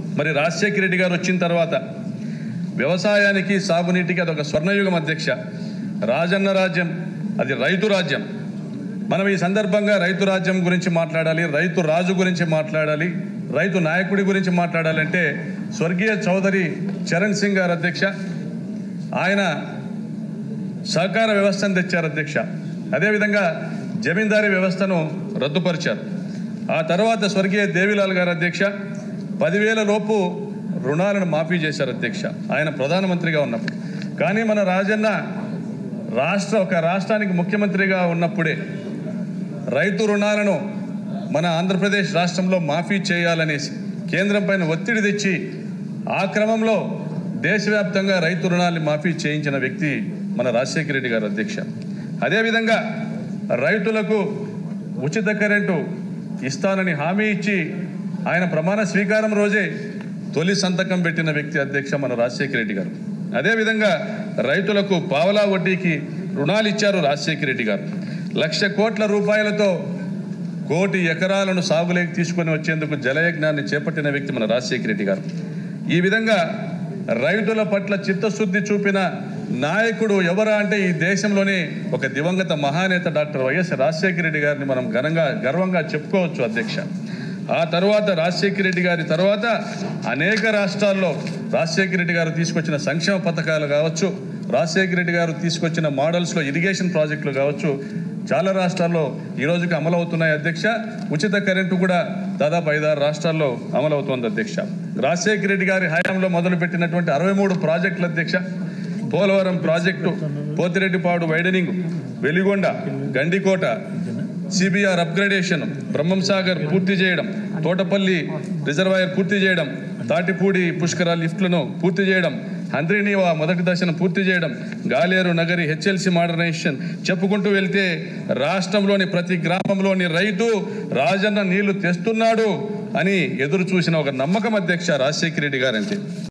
మరి రాజశేఖర రెడ్డి గారు వచ్చిన తర్వాత వ్యవసాయానికి సాగునీటికి అదొక స్వర్ణయుగం అధ్యక్ష రాజన్న రాజ్యం అది రైతు రాజ్యం మనం ఈ సందర్భంగా రైతు రాజ్యం గురించి మాట్లాడాలి రైతు రాజు గురించి మాట్లాడాలి రైతు నాయకుడి గురించి మాట్లాడాలంటే స్వర్గీయ చౌదరి చరణ్ సింగ్ గారు అధ్యక్ష ఆయన సహకార వ్యవస్థను తెచ్చారు అధ్యక్ష అదేవిధంగా జమీందారీ వ్యవస్థను రద్దుపరిచారు ఆ తర్వాత స్వర్గీయ దేవిలాల్ గారు అధ్యక్ష పదివేల లోపు రుణాలను మాఫీ చేశారు అధ్యక్ష ఆయన ప్రధానమంత్రిగా ఉన్నప్పుడు కానీ మన రాజన్న రాష్ట్ర ఒక రాష్ట్రానికి ముఖ్యమంత్రిగా ఉన్నప్పుడే రైతు రుణాలను మన ఆంధ్రప్రదేశ్ రాష్ట్రంలో మాఫీ చేయాలనేసి కేంద్రం పైన ఒత్తిడి తెచ్చి ఆ క్రమంలో దేశవ్యాప్తంగా రైతు రుణాన్ని మాఫీ చేయించిన వ్యక్తి మన రాజశేఖర రెడ్డి గారు అధ్యక్ష అదేవిధంగా రైతులకు ఉచిత కరెంటు ఇస్తానని హామీ ఇచ్చి ఆయన ప్రమాణ స్వీకారం రోజే తొలి సంతకం పెట్టిన వ్యక్తి అధ్యక్ష మన రాజశేఖర రెడ్డి గారు అదేవిధంగా రైతులకు పావలా వడ్డీకి రుణాలు ఇచ్చారు రాజశేఖర రెడ్డి గారు లక్ష కోట్ల రూపాయలతో కోటి ఎకరాలను సాగులోకి తీసుకొని వచ్చేందుకు జలయజ్ఞాన్ని చేపట్టిన వ్యక్తి మన రాజశేఖర రెడ్డి గారు ఈ విధంగా రైతుల పట్ల చిత్తశుద్ధి చూపిన నాయకుడు ఎవరా అంటే ఈ దేశంలోనే ఒక దివంగత మహానేత డాక్టర్ వైఎస్ రాజశేఖర రెడ్డి గారిని మనం ఘనంగా గర్వంగా చెప్పుకోవచ్చు అధ్యక్ష ఆ తర్వాత రాజశేఖర రెడ్డి గారి తర్వాత అనేక రాష్ట్రాల్లో రాజశేఖర రెడ్డి గారు తీసుకొచ్చిన సంక్షేమ పథకాలు కావచ్చు రాజశేఖర రెడ్డి గారు తీసుకొచ్చిన మోడల్స్లో ఇరిగేషన్ ప్రాజెక్టులు కావచ్చు చాలా రాష్ట్రాల్లో ఈ రోజుకి అమలవుతున్నాయి అధ్యక్ష ఉచిత కరెంటు కూడా దాదాపు ఐదారు రాష్ట్రాల్లో అమలవుతోంది అధ్యక్ష రాజశేఖర రెడ్డి గారి హయాంలో మొదలుపెట్టినటువంటి అరవై మూడు ప్రాజెక్టులు అధ్యక్ష Polavaram project Pothireddypadu widening Veligonda Gandikota CBR upgradation Brahmam Sagar పూర్తి చేయడం తోటపల్లి రిజర్వాయర్ పూర్తి చేయడం తాటిపూడి పుష్కర లిఫ్ట్లను పూర్తి చేయడం హంద్రినీవా మొదటి దశను పూర్తి చేయడం గాలేరు నగరి హెచ్ఎల్సి మోడర్నైజేషన్ చెప్పుకుంటూ వెళ్తే రాష్ట్రంలోని ప్రతి గ్రామంలోని రైతు రాజన్న నీళ్లు తెస్తున్నాడు అని ఎదురు చూసిన ఒక నమ్మకం అధ్యక్ష రాజశేఖర రెడ్డి గారంటే